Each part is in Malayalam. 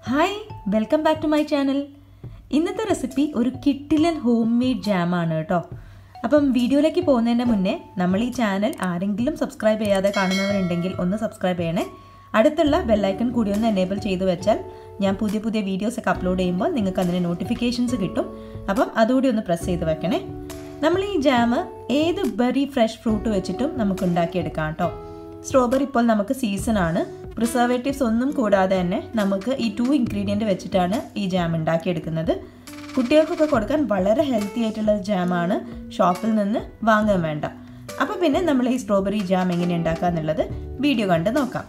hi welcome back to my channel ഇന്നത്തെ റെസിപ്പി ഒരു കിട്ടിലൻ ഹോം മെയ്ഡ് ജാമാണ് കേട്ടോ അപ്പം വീഡിയോയിലേക്ക് പോകുന്നതിൻ്റെ മുന്നേ നമ്മൾ ഈ ചാനൽ ആരെങ്കിലും സബ്സ്ക്രൈബ് ചെയ്യാതെ കാണുന്നവരുണ്ടെങ്കിൽ ഒന്ന് സബ്സ്ക്രൈബ് ചെയ്യണേ അടുത്തുള്ള ബെല്ലൈക്കൺ കൂടി ഒന്ന് എനേബിൾ ചെയ്ത് വെച്ചാൽ ഞാൻ പുതിയ പുതിയ വീഡിയോസ് ഒക്കെ അപ്ലോഡ് ചെയ്യുമ്പോൾ നിങ്ങൾക്ക് അതിന് നോട്ടിഫിക്കേഷൻസ് കിട്ടും അപ്പം അതുകൂടി ഒന്ന് പ്രസ് ചെയ്ത് വെക്കണേ നമ്മൾ ഈ ജാം ഏത് ബെറി ഫ്രഷ് ഫ്രൂട്ട് വെച്ചിട്ടും നമുക്ക് ഉണ്ടാക്കിയെടുക്കാം കേട്ടോ സ്ട്രോബെറി ഇപ്പോൾ നമുക്ക് സീസൺ ആണ് പ്രിസർവേറ്റീവ്സ് ഒന്നും കൂടാതെ തന്നെ നമുക്ക് ഈ ടു ഇൻഗ്രീഡിയൻറ്റ് വെച്ചിട്ടാണ് ഈ ജാം ഉണ്ടാക്കിയെടുക്കുന്നത് കുട്ടികൾക്കൊക്കെ കൊടുക്കാൻ വളരെ ഹെൽത്തി ആയിട്ടുള്ള ജാമാണ് ഷോപ്പിൽ നിന്ന് വാങ്ങാൻ വേണ്ട അപ്പോൾ പിന്നെ നമ്മൾ ഈ സ്ട്രോബെറി ജാം എങ്ങനെ ഉണ്ടാക്കുക എന്നുള്ളത് വീഡിയോ കണ്ട് നോക്കാം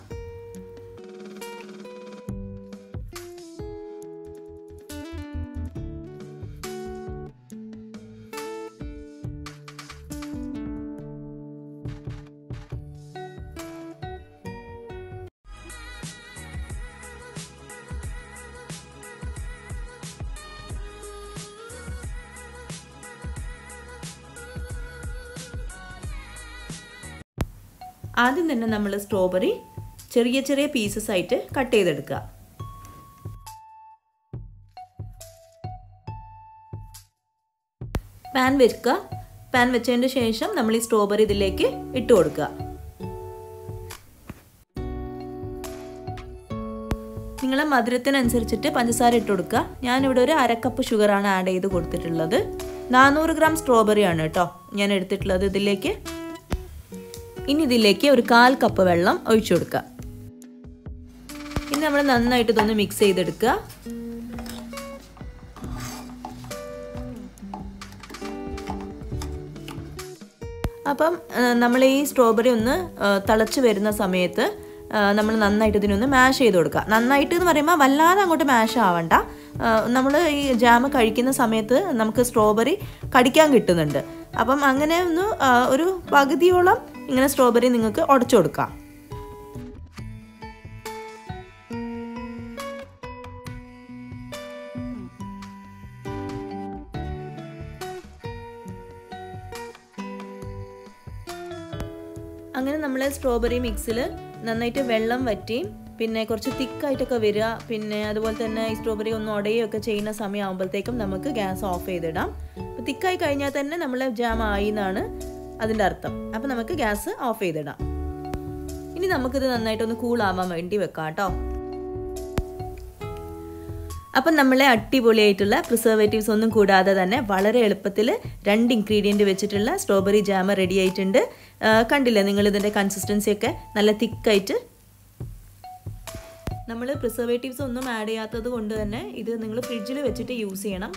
ആദ്യം തന്നെ നമ്മൾ സ്ട്രോബെറി ചെറിയ ചെറിയ പീസസ് ആയിട്ട് കട്ട് ചെയ്തെടുക്കുക പാൻ വെക്കുക പാൻ വെച്ചതിന് ശേഷം നമ്മൾ ഈ സ്ട്രോബെറി ഇതിലേക്ക് ഇട്ട് കൊടുക്കുക നിങ്ങളെ മധുരത്തിനനുസരിച്ചിട്ട് പഞ്ചസാര ഇട്ട് കൊടുക്കുക ഞാനിവിടെ ഒരു അരക്കപ്പ് ഷുഗറാണ് ആഡ് ചെയ്ത് കൊടുത്തിട്ടുള്ളത് നാനൂറ് ഗ്രാം സ്ട്രോബെറി ആണ് കേട്ടോ ഞാൻ എടുത്തിട്ടുള്ളത് ഇതിലേക്ക് ഇനി ഇതിലേക്ക് ഒരു കാൽ കപ്പ് വെള്ളം ഒഴിച്ചു കൊടുക്കുക ഇനി നമ്മൾ നന്നായിട്ട് ഇതൊന്ന് മിക്സ് ചെയ്തെടുക്കുക അപ്പം നമ്മൾ ഈ സ്ട്രോബെറി ഒന്ന് തിളച്ച് വരുന്ന സമയത്ത് നമ്മൾ നന്നായിട്ട് ഇതിനൊന്ന് മാഷ് ചെയ്ത് കൊടുക്കുക നന്നായിട്ട് എന്ന് പറയുമ്പോൾ വല്ലാതെ അങ്ങോട്ട് മാഷ് ആവണ്ട നമ്മൾ ഈ ജാം കഴിക്കുന്ന സമയത്ത് നമുക്ക് സ്ട്രോബെറി കടിക്കാൻ കിട്ടുന്നുണ്ട് അപ്പം അങ്ങനെ ഒന്ന് ഒരു പകുതിയോളം ഇങ്ങനെ സ്ട്രോബെറി നിങ്ങൾക്ക് ഉടച്ചു കൊടുക്കാം അങ്ങനെ നമ്മൾ സ്ട്രോബെറി മിക്സിൽ നന്നായിട്ട് വെള്ളം വറ്റി പിന്നെ കുറച്ച് തിക്കായിട്ടൊക്കെ വരിക പിന്നെ അതുപോലെ തന്നെ ഈ സ്ട്രോബെറി ഒന്ന് ഉടയുകയൊക്കെ ചെയ്യുന്ന സമയമാകുമ്പോഴത്തേക്കും നമുക്ക് ഗ്യാസ് ഓഫ് ചെയ്തിടാം അപ്പോൾ തിക്കായി കഴിഞ്ഞാൽ തന്നെ നമ്മൾ ജാം ആയി എന്നാണ് അതിൻ്റെ അർത്ഥം അപ്പോൾ നമുക്ക് ഗ്യാസ് ഓഫ് ചെയ്തിടാം ഇനി നമുക്കിത് നന്നായിട്ടൊന്ന് കൂളാവാൻ വേണ്ടി വെക്കാം കേട്ടോ അപ്പം നമ്മളെ അടിപൊളിയായിട്ടുള്ള പ്രിസർവേറ്റീവ്സ് ഒന്നും കൂടാതെ തന്നെ വളരെ എളുപ്പത്തിൽ രണ്ട് ഇൻഗ്രീഡിയൻറ്റ് വെച്ചിട്ടുള്ള സ്ട്രോബെറി ജാമ് റെഡി ആയിട്ടുണ്ട് കണ്ടില്ലേ നിങ്ങൾ ഇതിൻ്റെ കൺസിസ്റ്റൻസി ഒക്കെ നല്ല തിക്കായിട്ട് നമ്മൾ പ്രിസർവേറ്റീവ്സ് ഒന്നും ആഡ് ചെയ്യാത്തത് കൊണ്ട് തന്നെ ഇത് നിങ്ങൾ ഫ്രിഡ്ജിൽ വെച്ചിട്ട് യൂസ് ചെയ്യണം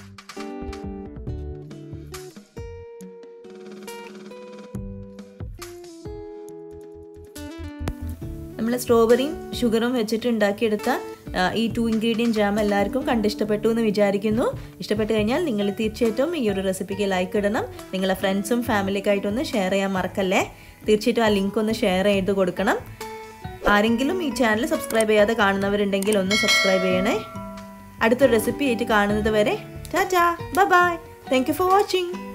നമ്മൾ സ്ട്രോബെറിയും ഷുഗറും വെച്ചിട്ട് ഉണ്ടാക്കിയെടുത്ത ഈ ടു ഇൻഗ്രീഡിയൻറ്റ് ജാം എല്ലാവർക്കും കണ്ടിഷ്ടപ്പെട്ടു എന്ന് വിചാരിക്കുന്നു ഇഷ്ടപ്പെട്ട് കഴിഞ്ഞാൽ നിങ്ങൾ തീർച്ചയായിട്ടും ഈ ഒരു റെസിപ്പിക്ക് ലൈക്ക് ഇടണം നിങ്ങളെ ഫ്രണ്ട്സും ഫാമിലിയൊക്കെ ആയിട്ടൊന്ന് ഷെയർ ചെയ്യാൻ മറക്കല്ലേ തീർച്ചയായിട്ടും ആ ലിങ്ക് ഒന്ന് ഷെയർ ചെയ്ത് കൊടുക്കണം ആരെങ്കിലും ഈ ചാനൽ സബ്സ്ക്രൈബ് ചെയ്യാതെ കാണുന്നവരുണ്ടെങ്കിൽ ഒന്ന് സബ്സ്ക്രൈബ് ചെയ്യണേ അടുത്തൊരു റെസിപ്പി ആയിട്ട് കാണുന്നത് വരെ tata bye bye thank you for watching